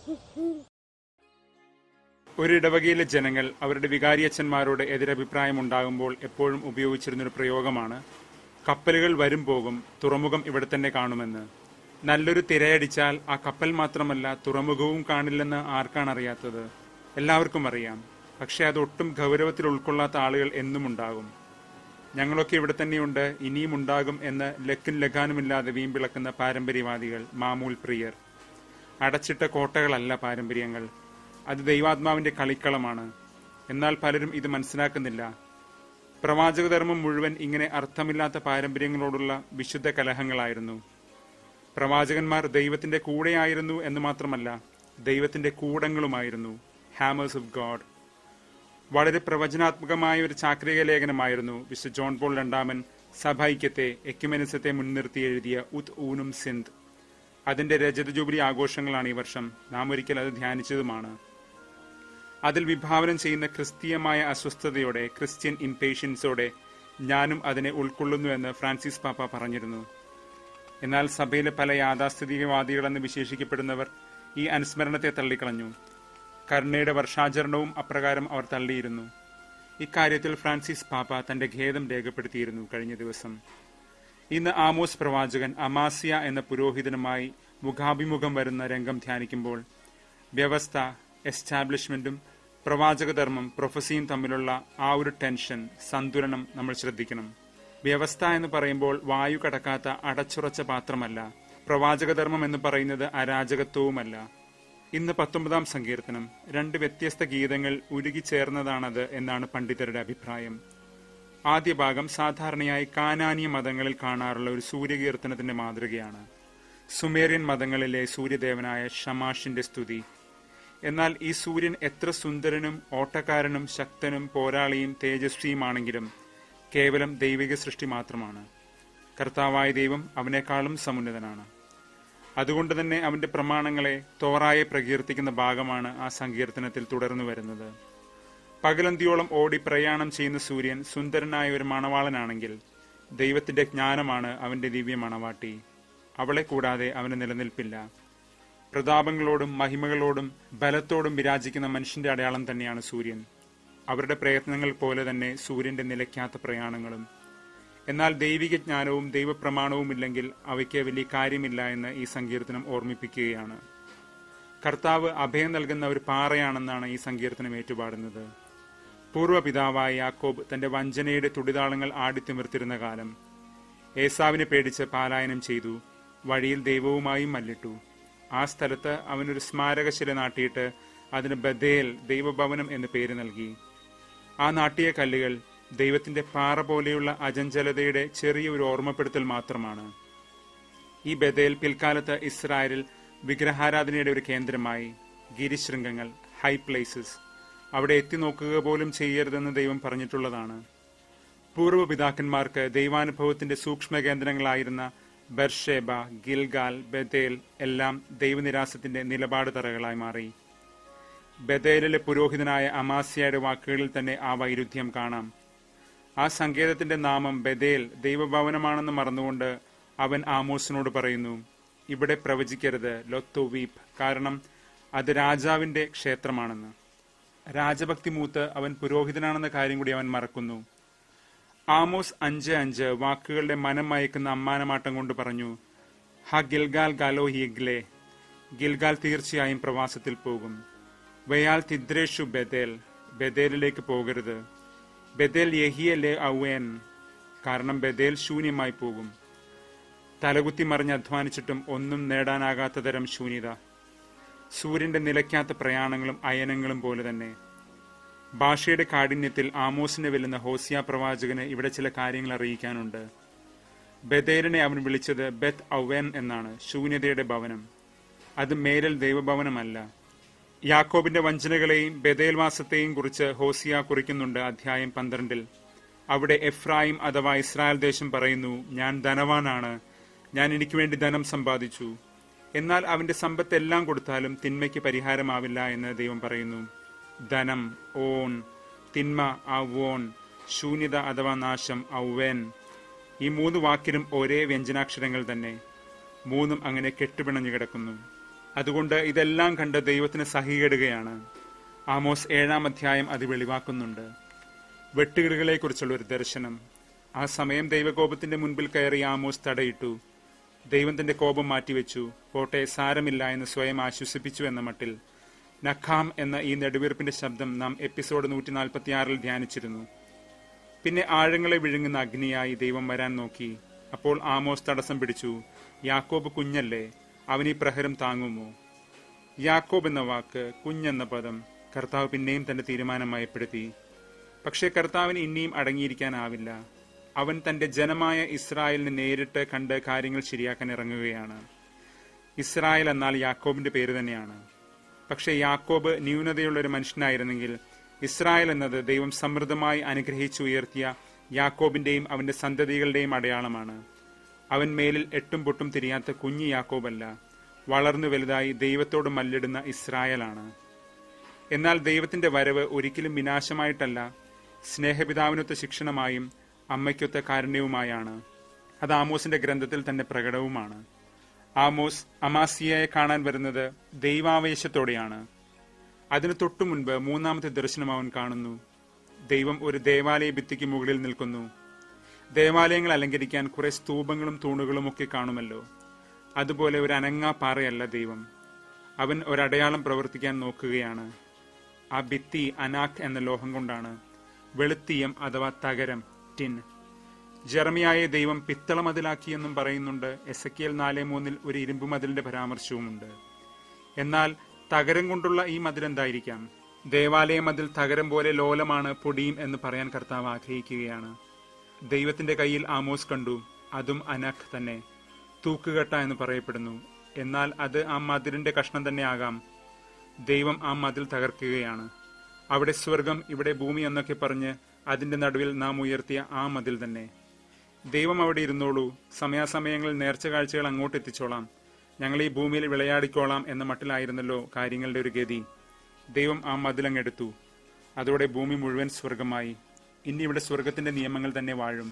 ഒരിടവകയിലെ ജനങ്ങൾ അവരുടെ വികാരിയച്ഛന്മാരോട് എതിരഭിപ്രായം ഉണ്ടാകുമ്പോൾ എപ്പോഴും ഉപയോഗിച്ചിരുന്നൊരു പ്രയോഗമാണ് കപ്പലുകൾ വരും പോകും തുറമുഖം ഇവിടെ തന്നെ കാണുമെന്ന് നല്ലൊരു തിരയടിച്ചാൽ ആ കപ്പൽ മാത്രമല്ല തുറമുഖവും കാണില്ലെന്ന് ആർക്കാണ് അറിയാത്തത് എല്ലാവർക്കും അറിയാം പക്ഷെ അത് ഒട്ടും ഗൗരവത്തിൽ ഉൾക്കൊള്ളാത്ത ആളുകൾ എന്നും ഉണ്ടാകും ഞങ്ങളൊക്കെ ഇവിടെ തന്നെയുണ്ട് ഇനിയും ഉണ്ടാകും എന്ന് ലക്കും ലഗാനുമില്ലാതെ വീമ്പിളക്കുന്ന പാരമ്പര്യവാദികൾ മാമൂൽ പ്രിയർ അടച്ചിട്ട കോട്ടകളല്ല പാരമ്പര്യങ്ങൾ അത് ദൈവാത്മാവിന്റെ കളിക്കളമാണ് എന്നാൽ പലരും ഇത് മനസ്സിലാക്കുന്നില്ല പ്രവാചകധർമ്മം മുഴുവൻ ഇങ്ങനെ അർത്ഥമില്ലാത്ത പാരമ്പര്യങ്ങളോടുള്ള വിശുദ്ധ കലഹങ്ങളായിരുന്നു പ്രവാചകന്മാർ ദൈവത്തിന്റെ കൂടെയായിരുന്നു എന്ന് മാത്രമല്ല ദൈവത്തിന്റെ കൂടങ്ങളുമായിരുന്നു ഹാമേഴ്സ് ഓഫ് ഗോഡ് വളരെ പ്രവചനാത്മകമായ ഒരു ചാക്രിക ലേഖനമായിരുന്നു വിശുദ്ധ ജോൺ പോൾ രണ്ടാമൻ സഭൈക്യത്തെ എക്യുമെനിസത്തെ മുൻനിർത്തി എഴുതിയ ഉത് ഊനും സിന്ധ് അതിന്റെ രജത ജൂബിലി ആഘോഷങ്ങളാണ് ഈ വർഷം നാം ഒരിക്കൽ അത് ധ്യാനിച്ചതുമാണ് അതിൽ വിഭാവനം ചെയ്യുന്ന ക്രിസ്തീയമായ അസ്വസ്ഥതയോടെ ക്രിസ്ത്യൻ ഇംപേഷ്യൻസോടെ ഞാനും അതിനെ ഉൾക്കൊള്ളുന്നു എന്ന് ഫ്രാൻസിസ് പാപ്പ പറഞ്ഞിരുന്നു എന്നാൽ സഭയിലെ പല യാഥാസ്ഥിതികവാദികളെന്ന് വിശേഷിക്കപ്പെടുന്നവർ ഈ അനുസ്മരണത്തെ തള്ളിക്കളഞ്ഞു കരുണയുടെ വർഷാചരണവും അപ്രകാരം അവർ തള്ളിയിരുന്നു ഇക്കാര്യത്തിൽ ഫ്രാൻസിസ് പാപ്പ തന്റെ ഖേദം രേഖപ്പെടുത്തിയിരുന്നു കഴിഞ്ഞ ദിവസം ഇന്ന് ആമോസ് പ്രവാചകൻ അമാസിയ എന്ന പുരോഹിതനുമായി മുഖാഭിമുഖം വരുന്ന രംഗം ധ്യാനിക്കുമ്പോൾ വ്യവസ്ഥ എസ്റ്റാബ്ലിഷ്മെന്റും പ്രവാചകധർമ്മം പ്രൊഫസിയും തമ്മിലുള്ള ആ ഒരു ടെൻഷൻ സന്തുലനം നമ്മൾ ശ്രദ്ധിക്കണം വ്യവസ്ഥ എന്ന് പറയുമ്പോൾ വായു കടക്കാത്ത അടച്ചുറച്ച പാത്രമല്ല പ്രവാചകധർമ്മം എന്ന് പറയുന്നത് അരാജകത്വവുമല്ല ഇന്ന് പത്തൊമ്പതാം സങ്കീർത്തനം രണ്ട് വ്യത്യസ്ത ഗീതങ്ങൾ ഉരുകിച്ചേർന്നതാണത് എന്നാണ് പണ്ഡിതരുടെ അഭിപ്രായം ആദ്യ ഭാഗം സാധാരണയായി കാനാനീയ മതങ്ങളിൽ കാണാറുള്ള ഒരു സൂര്യകീർത്തനത്തിന്റെ മാതൃകയാണ് സുമേറിയൻ മതങ്ങളിലെ സൂര്യദേവനായ ഷമാഷിന്റെ സ്തുതി എന്നാൽ ഈ സൂര്യൻ എത്ര സുന്ദരനും ഓട്ടക്കാരനും ശക്തനും പോരാളിയും തേജസ്വിയുമാണെങ്കിലും കേവലം ദൈവിക സൃഷ്ടി മാത്രമാണ് കർത്താവായ ദൈവം അവനേക്കാളും സമുന്നതനാണ് അതുകൊണ്ട് തന്നെ അവന്റെ പ്രമാണങ്ങളെ തോറായെ പ്രകീർത്തിക്കുന്ന ഭാഗമാണ് ആ സങ്കീർത്തനത്തിൽ തുടർന്നു വരുന്നത് പകലന്തിയോളം ഓടി പ്രയാണം ചെയ്യുന്ന സൂര്യൻ സുന്ദരനായ ഒരു മണവാളനാണെങ്കിൽ ദൈവത്തിന്റെ ജ്ഞാനമാണ് അവന്റെ ദിവ്യ മണവാട്ടി അവളെ കൂടാതെ അവന് നിലനിൽപ്പില്ല പ്രതാപങ്ങളോടും മഹിമകളോടും ബലത്തോടും വിരാജിക്കുന്ന മനുഷ്യന്റെ അടയാളം തന്നെയാണ് സൂര്യൻ അവരുടെ പ്രയത്നങ്ങൾ പോലെ തന്നെ സൂര്യന്റെ നിലയ്ക്കാത്ത പ്രയാണങ്ങളും എന്നാൽ ദൈവിക ജ്ഞാനവും ദൈവപ്രമാണവും ഇല്ലെങ്കിൽ അവയ്ക്ക് വലിയ കാര്യമില്ല എന്ന് ഈ സങ്കീർത്തനം ഓർമ്മിപ്പിക്കുകയാണ് കർത്താവ് അഭയം നൽകുന്ന ഒരു പാറയാണെന്നാണ് ഈ സങ്കീർത്തനം ഏറ്റുപാടുന്നത് പൂർവ്വപിതാവായ യാക്കോബ് തന്റെ വഞ്ചനയുടെ തുടിതാളങ്ങൾ ആടിത്തിമിർത്തിരുന്ന കാലം ഏസാവിനെ പേടിച്ച് പാലായനം ചെയ്തു വഴിയിൽ ദൈവവുമായും മല്ലിട്ടു ആ സ്ഥലത്ത് അവനൊരു സ്മാരകശില നാട്ടിയിട്ട് അതിന് ബദേൽ ദൈവഭവനം എന്ന് പേര് നൽകി ആ നാട്ടിയ കല്ലുകൾ ദൈവത്തിന്റെ പാറ പോലെയുള്ള അജഞ്ചലതയുടെ ചെറിയ ഒരു ഓർമ്മപ്പെടുത്തൽ മാത്രമാണ് ഈ ബദേൽ പിൽക്കാലത്ത് ഇസ്രായേലിൽ വിഗ്രഹാരാധനയുടെ ഒരു കേന്ദ്രമായി ഗിരിശൃംഗങ്ങൾ ഹൈ പ്ലേസസ് അവിടെ എത്തി നോക്കുക പോലും ചെയ്യരുതെന്ന് ദൈവം പറഞ്ഞിട്ടുള്ളതാണ് പൂർവ്വ പിതാക്കന്മാർക്ക് ദൈവാനുഭവത്തിന്റെ സൂക്ഷ്മ കേന്ദ്രങ്ങളായിരുന്ന ബർഷേബ ഗിൽഗാൽ ബദേൽ എല്ലാം ദൈവനിരാസത്തിന്റെ നിലപാട് തറകളായി മാറി ബദേലിലെ പുരോഹിതനായ അമാസിയയുടെ വാക്കുകളിൽ തന്നെ ആ വൈരുദ്ധ്യം കാണാം ആ സങ്കേതത്തിന്റെ നാമം ബദേൽ ദൈവഭവനമാണെന്ന് മറന്നുകൊണ്ട് അവൻ ആമോസിനോട് പറയുന്നു ഇവിടെ പ്രവചിക്കരുത് ലൊത്തോ വീപ് കാരണം അത് രാജാവിന്റെ ക്ഷേത്രമാണെന്ന് രാജഭക്തി മൂത്ത് അവൻ പുരോഹിതനാണെന്ന കാര്യം കൂടി അവൻ മറക്കുന്നു ആമോസ് അഞ്ച് അഞ്ച് വാക്കുകളുടെ മനം മയക്കുന്ന അമ്മാനമാട്ടം കൊണ്ട് പറഞ്ഞു ഹ ഗിൽഗാൽ ഗാലോ ഹിഗ്ലെ ഗിൽഗാൽ തീർച്ചയായും പ്രവാസത്തിൽ പോകും വയാൽ തിദ്രേഷു ബദേൽ ബദേലിലേക്ക് പോകരുത് ബദേൽ യഹിയലെ ഔവേൻ കാരണം ബദേൽ ശൂന്യമായി പോകും തലകുത്തി മറിഞ്ഞ് അധ്വാനിച്ചിട്ടും ഒന്നും നേടാനാകാത്ത തരം ശൂന്യത സൂര്യന്റെ നിലയ്ക്കാത്ത പ്രയാണങ്ങളും അയനങ്ങളും പോലെ തന്നെ ഭാഷയുടെ കാഠിന്യത്തിൽ ആമോസിനെ വെല്ലുന്ന ഹോസിയ പ്രവാചകന് ഇവിടെ ചില കാര്യങ്ങൾ അറിയിക്കാനുണ്ട് ബദേലിനെ അവൻ വിളിച്ചത് ബെത്ത് ഔവൻ എന്നാണ് ശൂന്യതയുടെ ഭവനം അത് മേരൽ ദൈവഭവനമല്ല യാക്കോബിന്റെ വഞ്ചനകളെയും ബദേൽവാസത്തെയും കുറിച്ച് ഹോസിയ കുറിക്കുന്നുണ്ട് അധ്യായം പന്ത്രണ്ടിൽ അവിടെ എഫ്രായിം അഥവാ ഇസ്രായേൽ ദേശം പറയുന്നു ഞാൻ ധനവാനാണ് ഞാൻ എനിക്ക് വേണ്ടി ധനം സമ്പാദിച്ചു എന്നാൽ അവന്റെ സമ്പത്ത് എല്ലാം കൊടുത്താലും തിന്മയ്ക്ക് പരിഹാരമാവില്ല എന്ന് ദൈവം പറയുന്നു ധനം ഓൺ തിന്മ ഔവോൺ ശൂന്യത അഥവാ നാശം ഔവേൻ ഈ മൂന്ന് വാക്കിനും ഒരേ വ്യഞ്ജനാക്ഷരങ്ങൾ തന്നെ മൂന്നും അങ്ങനെ കെട്ടുപിണഞ്ഞു കിടക്കുന്നു അതുകൊണ്ട് ഇതെല്ലാം കണ്ട് ദൈവത്തിന് സഹികെടുകയാണ് ആമോസ് ഏഴാം അധ്യായം അത് വെളിവാക്കുന്നുണ്ട് വെട്ടുകിളികളെക്കുറിച്ചുള്ള ഒരു ദർശനം ആ സമയം ദൈവകോപത്തിന്റെ മുൻപിൽ കയറി ആമോസ് തടയിട്ടു ദൈവം തന്റെ കോപം മാറ്റിവെച്ചു പോട്ടെ സാരമില്ല എന്ന് സ്വയം ആശ്വസിപ്പിച്ചു എന്ന മട്ടിൽ നഖാം എന്ന ഈ നെടുവീർപ്പിന്റെ ശബ്ദം നാം എപ്പിസോഡ് നൂറ്റി നാൽപ്പത്തിയാറിൽ ധ്യാനിച്ചിരുന്നു പിന്നെ ആഴങ്ങളെ വിഴുങ്ങുന്ന അഗ്നിയായി ദൈവം വരാൻ നോക്കി അപ്പോൾ ആമോസ് തടസ്സം പിടിച്ചു യാക്കോബ് കുഞ്ഞല്ലേ അവൻ ഈ പ്രഹരം താങ്ങുമോ യാക്കോബ് എന്ന വാക്ക് കുഞ്ഞെന്ന പദം കർത്താവ് പിന്നെയും തന്റെ തീരുമാനം മയപ്പെടുത്തി പക്ഷേ കർത്താവിന് ഇനിയും അടങ്ങിയിരിക്കാനാവില്ല അവൻ തന്റെ ജനമായ ഇസ്രായേലിനെ നേരിട്ട് കണ്ട് കാര്യങ്ങൾ ശരിയാക്കാൻ ഇറങ്ങുകയാണ് ഇസ്രായേൽ എന്നാൽ യാക്കോബിന്റെ പേര് തന്നെയാണ് പക്ഷേ യാക്കോബ് ന്യൂനതയുള്ള ഒരു മനുഷ്യനായിരുന്നെങ്കിൽ ഇസ്രായേൽ എന്നത് ദൈവം സമൃദ്ധമായി അനുഗ്രഹിച്ചു ഉയർത്തിയ യാക്കോബിന്റെയും അവന്റെ സന്തതികളുടെയും അടയാളമാണ് അവൻ മേലിൽ എട്ടും പൊട്ടും തിരിയാത്ത കുഞ്ഞു യാക്കോബല്ല വളർന്നു വലുതായി ദൈവത്തോട് മല്ലിടുന്ന ഇസ്രായേലാണ് എന്നാൽ ദൈവത്തിന്റെ വരവ് ഒരിക്കലും വിനാശമായിട്ടല്ല സ്നേഹപിതാവിനൊത്ത ശിക്ഷണമായും അമ്മയ്ക്കൊത്ത കാരുണ്യവുമായാണ് അത് ആമോസിന്റെ ഗ്രന്ഥത്തിൽ തന്നെ പ്രകടവുമാണ് ആമോസ് അമാസിയയെ കാണാൻ വരുന്നത് ദൈവാവേശത്തോടെയാണ് അതിനു തൊട്ടു മുൻപ് മൂന്നാമത്തെ ദർശനം അവൻ കാണുന്നു ദൈവം ഒരു ദേവാലയ ഭിത്തിക്ക് മുകളിൽ നിൽക്കുന്നു ദേവാലയങ്ങൾ അലങ്കരിക്കാൻ കുറെ സ്തൂപങ്ങളും തൂണുകളും ഒക്കെ കാണുമല്ലോ അതുപോലെ ഒരു അനങ്ങാ പാറയല്ല ദൈവം അവൻ ഒരടയാളം പ്രവർത്തിക്കാൻ നോക്കുകയാണ് ആ ഭിത്തി അനാഖ് എന്ന ലോഹം കൊണ്ടാണ് വെളുത്തീയം അഥവാ തകരം ടിൻ ജർമിയായ ദൈവം പിത്തള മതിലാക്കിയെന്നും പറയുന്നുണ്ട് എസ് എ കെൽ നാല് മൂന്നിൽ ഒരു ഇരുമ്പ് മതിലിന്റെ പരാമർശവുമുണ്ട് എന്നാൽ തകരം കൊണ്ടുള്ള ഈ മതിൽ എന്തായിരിക്കാം ദേവാലയ മതിൽ തകരം പോലെ ലോലമാണ് പൊടിയും എന്ന് പറയാൻ കർത്താവ് ആഗ്രഹിക്കുകയാണ് ദൈവത്തിന്റെ കയ്യിൽ ആമോസ് കണ്ടു അതും അനഖ് തന്നെ തൂക്കുകട്ട എന്ന് പറയപ്പെടുന്നു എന്നാൽ അത് ആ മതിലിന്റെ കഷ്ണം തന്നെ ആകാം ദൈവം ആ മതിൽ തകർക്കുകയാണ് അവിടെ സ്വർഗം ഇവിടെ ഭൂമി എന്നൊക്കെ പറഞ്ഞ് അതിന്റെ നടുവിൽ നാം ഉയർത്തിയ ആ മതിൽ തന്നെ ദൈവം അവിടെ ഇരുന്നോളൂ സമയാസമയങ്ങളിൽ നേർച്ച കാഴ്ചകൾ അങ്ങോട്ട് എത്തിച്ചോളാം ഞങ്ങൾ ഈ ഭൂമിയിൽ വിളയാടിക്കോളാം എന്ന മട്ടിലായിരുന്നല്ലോ കാര്യങ്ങളുടെ ഒരു ഗതി ദൈവം ആ മതിലങ്ങെടുത്തു അതോടെ ഭൂമി മുഴുവൻ സ്വർഗമായി ഇനി ഇവിടെ സ്വർഗത്തിന്റെ നിയമങ്ങൾ തന്നെ വാഴും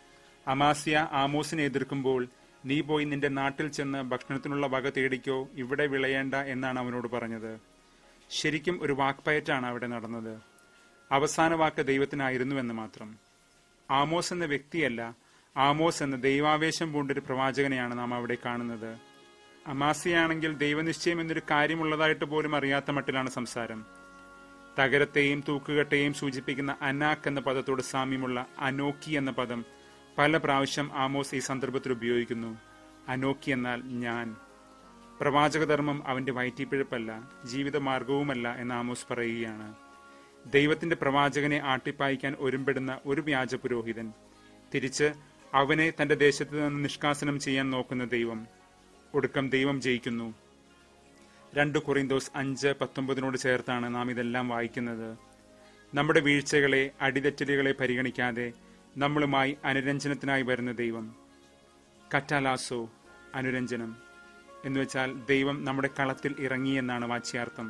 അമാസിയ ആമോസിനെ എതിർക്കുമ്പോൾ നീ പോയി നിന്റെ നാട്ടിൽ ചെന്ന് ഭക്ഷണത്തിനുള്ള വക തേടിക്കോ ഇവിടെ വിളയേണ്ട എന്നാണ് അവനോട് പറഞ്ഞത് ശരിക്കും ഒരു വാക്പയറ്റാണ് അവിടെ നടന്നത് അവസാന വാക്ക് ദൈവത്തിനായിരുന്നുവെന്ന് മാത്രം ആമോസ് എന്ന വ്യക്തിയല്ല ആമോസ് എന്ന ദൈവാവേശം പൂണ്ടൊരു പ്രവാചകനെയാണ് നാം അവിടെ കാണുന്നത് അമാസിയാണെങ്കിൽ ദൈവനിശ്ചയം എന്നൊരു കാര്യമുള്ളതായിട്ട് പോലും അറിയാത്ത മട്ടിലാണ് സംസാരം തകരത്തെയും തൂക്കുകെട്ടെയും സൂചിപ്പിക്കുന്ന അനാക്ക് എന്ന പദത്തോട് സാമ്യമുള്ള അനോക്കി എന്ന പദം പല പ്രാവശ്യം ആമോസ് ഈ സന്ദർഭത്തിൽ ഉപയോഗിക്കുന്നു അനോക്കി എന്നാൽ ഞാൻ പ്രവാചകധർമ്മം അവന്റെ വയറ്റിപ്പിഴപ്പല്ല ജീവിതമാർഗവുമല്ല എന്ന് ആമോസ് പറയുകയാണ് ദൈവത്തിന്റെ പ്രവാചകനെ ആട്ടിപ്പായിക്കാൻ ഒരുമ്പെടുന്ന ഒരു വ്യാജ പുരോഹിതൻ തിരിച്ച് അവനെ തന്റെ ദേശത്ത് നിന്ന് നിഷ്കാസനം ചെയ്യാൻ നോക്കുന്ന ദൈവം ഒടുക്കം ദൈവം ജയിക്കുന്നു രണ്ട് കൊറിന്തോസ് അഞ്ച് പത്തൊമ്പതിനോട് ചേർത്താണ് നാം ഇതെല്ലാം വായിക്കുന്നത് നമ്മുടെ വീഴ്ചകളെ അടിതെറ്റലുകളെ പരിഗണിക്കാതെ നമ്മളുമായി അനുരഞ്ജനത്തിനായി വരുന്ന ദൈവം കറ്റാലാസോ അനുരഞ്ജനം എന്നുവെച്ചാൽ ദൈവം നമ്മുടെ കളത്തിൽ ഇറങ്ങിയെന്നാണ് വാച്യാർത്ഥം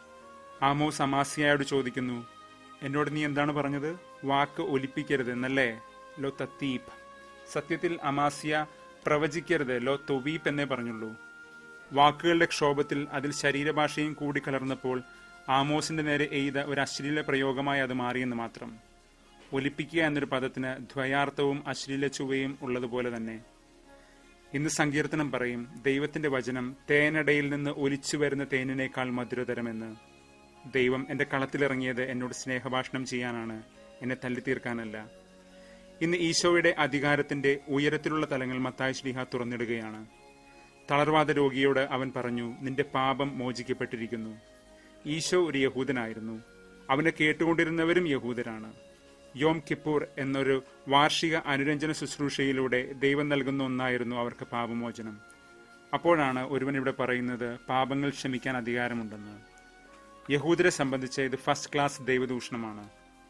ആമോസ് അമാസിയായോട് ചോദിക്കുന്നു എന്നോട് നീ എന്താണ് പറഞ്ഞത് വാക്ക് ഒലിപ്പിക്കരുത് എന്നല്ലേ ലോ തത്തീപ് സത്യത്തിൽ അമാസിയ പ്രവചിക്കരുത് ലോ തൊവീപ് എന്നേ പറഞ്ഞുള്ളൂ വാക്കുകളുടെ ക്ഷോഭത്തിൽ അതിൽ ശരീരഭാഷയും കൂടി കലർന്നപ്പോൾ ആമോസിന്റെ നേരെ എയ്ത ഒരു അശ്ലീല പ്രയോഗമായി അത് മാറിയെന്ന് മാത്രം ഒലിപ്പിക്കുക എന്നൊരു പദത്തിന് ദ്വയാർത്ഥവും അശ്ലീല ചുവയും ഉള്ളതുപോലെ തന്നെ ഇന്ന് സങ്കീർത്തനം പറയും ദൈവത്തിന്റെ വചനം തേനടയിൽ നിന്ന് ഒലിച്ചു വരുന്ന തേനിനേക്കാൾ മധുരതരമെന്ന് ദൈവം എന്റെ കളത്തിലിറങ്ങിയത് എന്നോട് സ്നേഹഭാഷണം ചെയ്യാനാണ് എന്നെ തല്ലിത്തീർക്കാനല്ല ഇന്ന് ഈശോയുടെ അധികാരത്തിന്റെ ഉയരത്തിലുള്ള തലങ്ങൾ മത്തായ ശ്ലീഹ തുറന്നിടുകയാണ് തളർവാദ രോഗിയോട് അവൻ പറഞ്ഞു നിന്റെ പാപം മോചിക്കപ്പെട്ടിരിക്കുന്നു ഈശോ ഒരു യഹൂദനായിരുന്നു അവനെ കേട്ടുകൊണ്ടിരുന്നവരും യഹൂദരാണ് യോം കിപ്പൂർ എന്നൊരു വാർഷിക അനുരഞ്ജന ശുശ്രൂഷയിലൂടെ ദൈവം നൽകുന്ന ഒന്നായിരുന്നു അവർക്ക് പാപമോചനം അപ്പോഴാണ് ഒരുവൻ ഇവിടെ പറയുന്നത് പാപങ്ങൾ ക്ഷമിക്കാൻ അധികാരമുണ്ടെന്ന് യഹൂദരെ സംബന്ധിച്ച് ഇത് ഫസ്റ്റ് ക്ലാസ് ദൈവദൂഷണമാണ്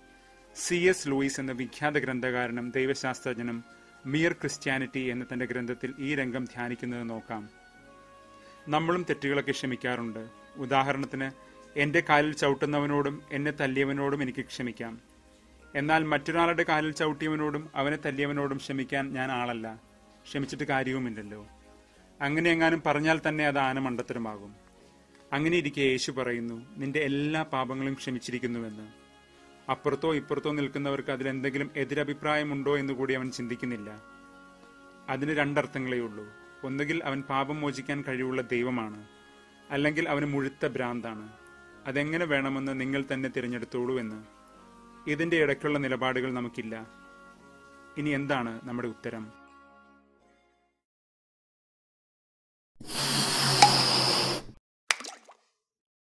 സി എസ് ലൂയിസ് എന്ന വിഖ്യാത ഗ്രന്ഥകാരനും ദൈവശാസ്ത്രജ്ഞനും മിയർ ക്രിസ്ത്യാനിറ്റി എന്ന തന്റെ ഗ്രന്ഥത്തിൽ ഈ രംഗം ധ്യാനിക്കുന്നത് നോക്കാം നമ്മളും തെറ്റുകളൊക്കെ ക്ഷമിക്കാറുണ്ട് ഉദാഹരണത്തിന് എന്റെ കാലിൽ ചവിട്ടുന്നവനോടും എന്നെ തല്ലിയവനോടും എനിക്ക് ക്ഷമിക്കാം എന്നാൽ മറ്റൊരാളുടെ കാലിൽ ചവിട്ടിയവനോടും അവനെ തല്ലിയവനോടും ക്ഷമിക്കാൻ ഞാൻ ആളല്ല ക്ഷമിച്ചിട്ട് കാര്യവുമില്ലല്ലോ അങ്ങനെ എങ്ങാനും പറഞ്ഞാൽ തന്നെ അത് ആനമണ്ടത്തരമാകും അങ്ങനെ ഇരിക്കെ യേശു പറയുന്നു നിന്റെ എല്ലാ പാപങ്ങളും ക്ഷമിച്ചിരിക്കുന്നുവെന്ന് അപ്പുറത്തോ ഇപ്പുറത്തോ നിൽക്കുന്നവർക്ക് അതിലെന്തെങ്കിലും എതിരഭിപ്രായമുണ്ടോ എന്ന് കൂടി അവൻ ചിന്തിക്കുന്നില്ല അതിന് രണ്ടർത്ഥങ്ങളേ ഉള്ളൂ ഒന്നുകിൽ അവൻ പാപം മോചിക്കാൻ കഴിവുള്ള ദൈവമാണ് അല്ലെങ്കിൽ അവന് മുഴുത്ത ഭ്രാന്താണ് അതെങ്ങനെ വേണമെന്ന് നിങ്ങൾ തന്നെ തിരഞ്ഞെടുത്തോളൂ എന്ന് ഇതിന്റെ ഇടയ്ക്കുള്ള നിലപാടുകൾ നമുക്കില്ല ഇനി എന്താണ് നമ്മുടെ ഉത്തരം